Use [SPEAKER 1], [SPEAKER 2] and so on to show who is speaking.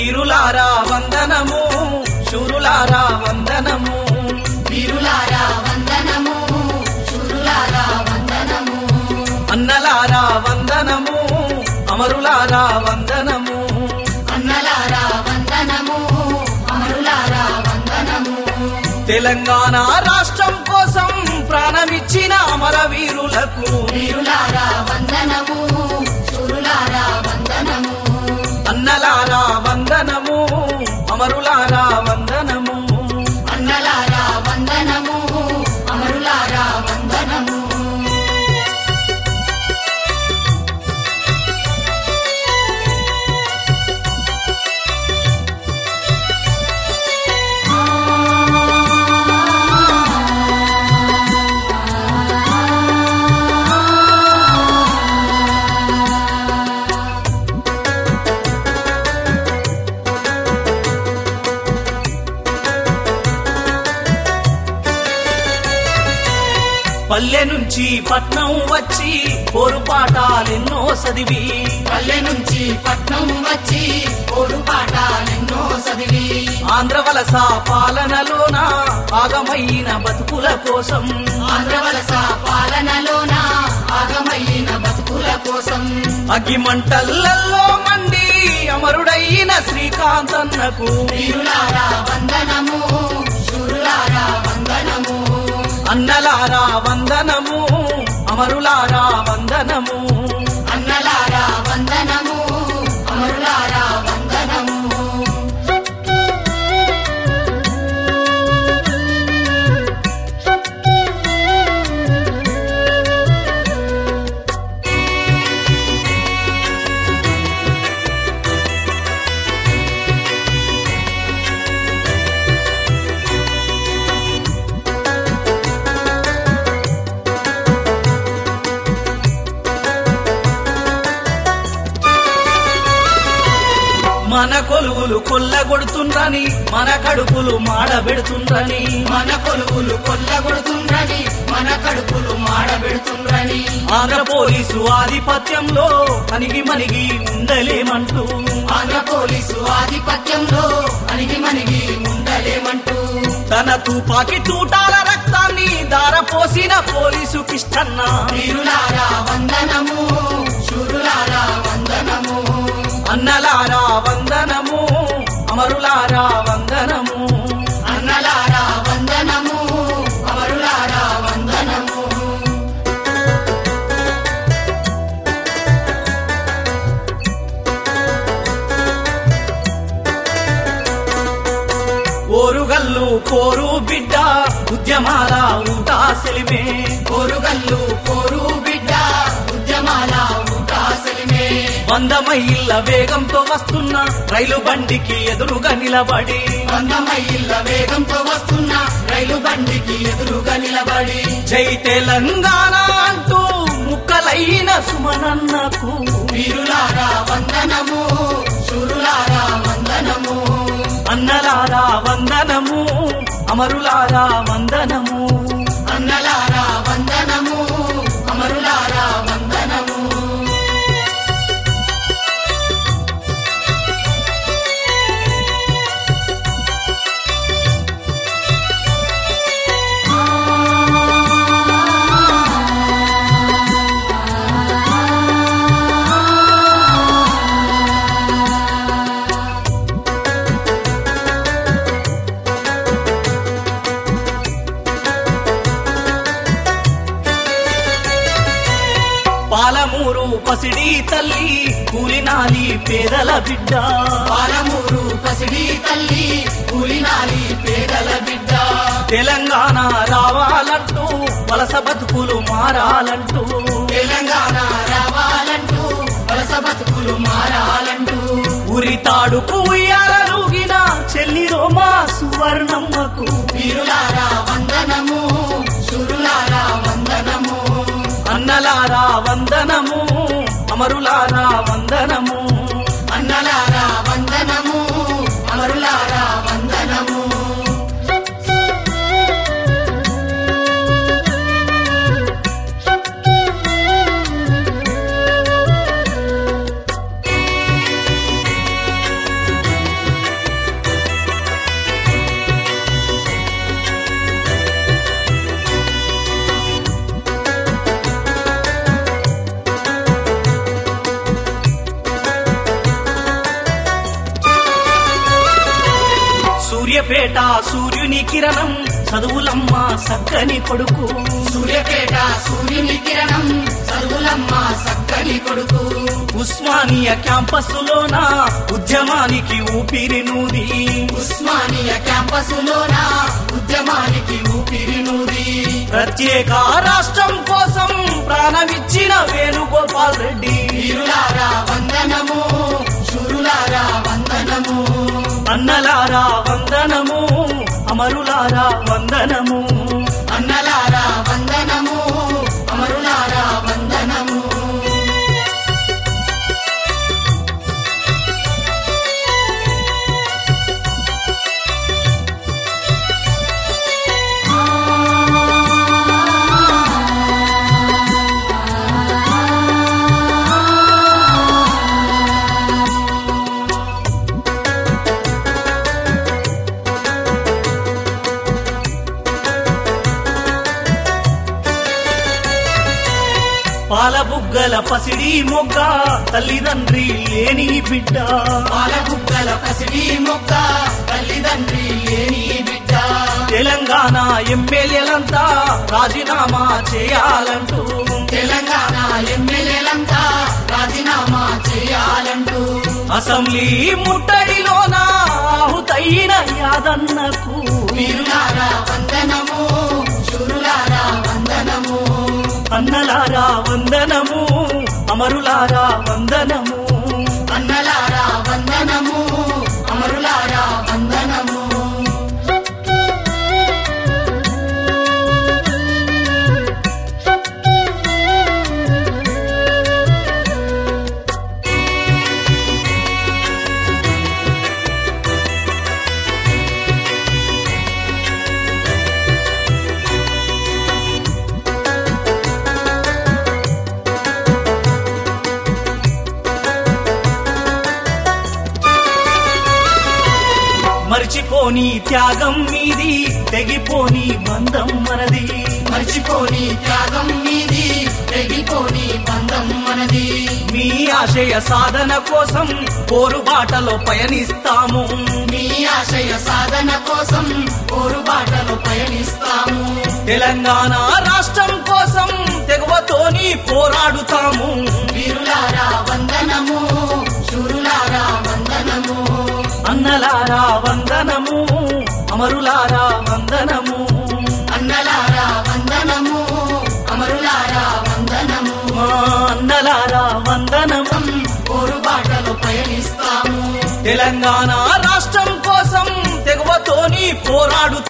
[SPEAKER 1] వీరులారా వందనము శూరులారా వందనము
[SPEAKER 2] వీరులారా వందనము శూరులారా వందనము
[SPEAKER 1] అన్నలారా వందనము అమరులారా వందనము
[SPEAKER 2] అన్నలారా వందనము అమరులారా వందనము
[SPEAKER 1] తెలంగాణ రాష్ట్రం కోసం ప్రాణమిచ్చిన అమరవీరులకు
[SPEAKER 2] వీరులారా వందనము శూరులారా వందనము
[SPEAKER 1] అన్నలారా వందనము అమరులారా వందనము
[SPEAKER 2] అన్నలారా వందనము అమరులారా వందనము
[SPEAKER 1] పల్లె నుంచి పట్నం వచ్చి పోరుపాటాలెన్నో చదివి
[SPEAKER 2] పల్లె నుంచి పట్నం వచ్చి ఓడు పాఠాలెన్నో చదివి
[SPEAKER 1] ఆంధ్ర వలస పాలనలోన ఆగమైన బతుకుల కోసం
[SPEAKER 2] ఆంధ్రవలస పాలనలోన ఆగమైన బతుకుల కోసం
[SPEAKER 1] అగ్గిమంటల్లో మండి అమరుడైన శ్రీకాంతన్నకు
[SPEAKER 2] వీరులారా వందనము శూరులారా వందనము
[SPEAKER 1] అన్నలారా వందనము అమరులారా వందనము
[SPEAKER 2] అన్నలారా వందనము అమరులారా వందనము
[SPEAKER 1] మన కొలువులు కొల్లగొడుతుండ్రని మన కడుపులు మాడబెడుతుండ్రని
[SPEAKER 2] మన కొలువులు కొల్లగొడుతుండ్రని మన కడుపులు మాడబెడుతుండ్రని
[SPEAKER 1] ఆంధ్ర పోలీసు ఆధిపత్యంలో అణిగి మనిగి ఉండలేమంటూ
[SPEAKER 2] ఆంధ్ర పోలీసు ఆధిపత్యంలో అణిగి మణిగి ఉండలేమంటూ
[SPEAKER 1] తన తుపాకి తూటాల రక్తాన్ని దారపోసిన పోలీసు కిష్టన్న
[SPEAKER 2] వీరులారా వందనము శూరులారా వందనము
[SPEAKER 1] అన్నలారా వందనము అమరులారా వందనము
[SPEAKER 2] అన్నలారా వందనము అమరులారా వందనము
[SPEAKER 1] ఓరుగల్లు పోరు బిడ్డ ఉద్యమాల ఊటా సెలిమే
[SPEAKER 2] కోరుగల్లు కోరు బిడ్డ ఉద్యమాల ఊటాసలిమే
[SPEAKER 1] వంద మైళ్ళ వేగంతో వస్తున్న రైలు బండికి ఎదురుగా నిలబడి
[SPEAKER 2] వంద మైళ్ళ వేగంతో వస్తున్న రైలు బండికి ఎదురుగా నిలబడి
[SPEAKER 1] జై తెలంగాణ అంటూ ముక్కలైన సుమనన్నకు
[SPEAKER 2] వీరులారా వందనము శూరులారా వందనము
[SPEAKER 1] అన్నలారా వందనము అమరులారా వందనము
[SPEAKER 2] అన్నలారా వందనము అమరులారా వందనము
[SPEAKER 1] పాలమూరు పసిడి తల్లి కూలినాలి పేదల బిడ్డ
[SPEAKER 2] పాలమూరు పసిడి తల్లి కూలినాలి పేదల బిడ్డ
[SPEAKER 1] తెలంగాణ రావాలంటూ వలస బతుకులు మారాలంటూ
[SPEAKER 2] తెలంగాణ రావాలంటూ వలస బతుకులు మారాలంటూ
[SPEAKER 1] ఉరి తాడుకు ఉయ్యాలూగిన చెల్లి రోమా సువర్ణమ్మకు
[SPEAKER 2] వీరులారా వందనము శూరులారా వందనము
[SPEAKER 1] అన్నలారా వందనము అమరులారా వందనము
[SPEAKER 2] అన్నలారా వందనము అమరులారా వందనము
[SPEAKER 1] సూర్యపేట సూర్యుని కిరణం చదువులమ్మ సక్కని కొడుకు
[SPEAKER 2] సూర్యపేట సూర్యుని కిరణం చదువులమ్మ సక్కని కొడుకు
[SPEAKER 1] ఉస్మానియా క్యాంపస్సులోన ఉద్యమానికి ఊపిరి నూది
[SPEAKER 2] ఉస్మానియా క్యాంపసులోన ఉద్యమానికి ఊపిరి నూది
[SPEAKER 1] ప్రత్యేక రాష్ట్రం కోసం ప్రాణమిచ్చిన వేణుగోపాల్ రెడ్డి
[SPEAKER 2] వీరులారా వందనము శూరులారా వందనము
[SPEAKER 1] అన్నలారా వందనము అమరులారా వందనము
[SPEAKER 2] అన్నలారా వందనము అమరులారా వందనము
[SPEAKER 1] పాలబుగ్గల పసిడి మొగ్గ తల్లిదండ్రి లేని బిడ్డ
[SPEAKER 2] పాలబుగ్గల పసిడి మొక్క తల్లిదండ్రి లేని బిడ్డ
[SPEAKER 1] తెలంగాణ ఎమ్మెల్యేలంతా రాజీనామా చేయాలంటూ
[SPEAKER 2] తెలంగాణ ఎమ్మెల్యేలంతా రాజీనామా చేయాలంటూ
[SPEAKER 1] అసెంబ్లీ ముట్టడిలోన ఆహుతైన యాదన్నకు
[SPEAKER 2] వీరులారా వందనము శూరులారా వందనము
[SPEAKER 1] అన్నలారా వందనము అమరులారా వందనము
[SPEAKER 2] అన్నలారా వందనము అమరులారా వందనము
[SPEAKER 1] మర్చిపోని త్యాగం మీది తెగిపోని బంధం మనది
[SPEAKER 2] మర్చిపోని త్యాగం మీది తెగిపోని బంధం మనది
[SPEAKER 1] మీ ఆశయ సాధన కోసం పోరుబాటలో పయనిస్తాము
[SPEAKER 2] మీ ఆశయ సాధన కోసం పోరుబాటలో పయనిస్తాము
[SPEAKER 1] తెలంగాణ రాష్ట్రం కోసం తెగువతోని పోరాడుతాము
[SPEAKER 2] వీరులారా వందనము శూరులారా వందనము
[SPEAKER 1] అన్నలారా వందనము అమరులారా వందనము
[SPEAKER 2] అన్నలారా వందనము అమరులారా వందనము
[SPEAKER 1] మా అన్నలారా వందనము
[SPEAKER 2] పోరుబాటలో పయనిస్తాము
[SPEAKER 1] తెలంగాణ రాష్ట్రం కోసం తెగువతోని పోరాడు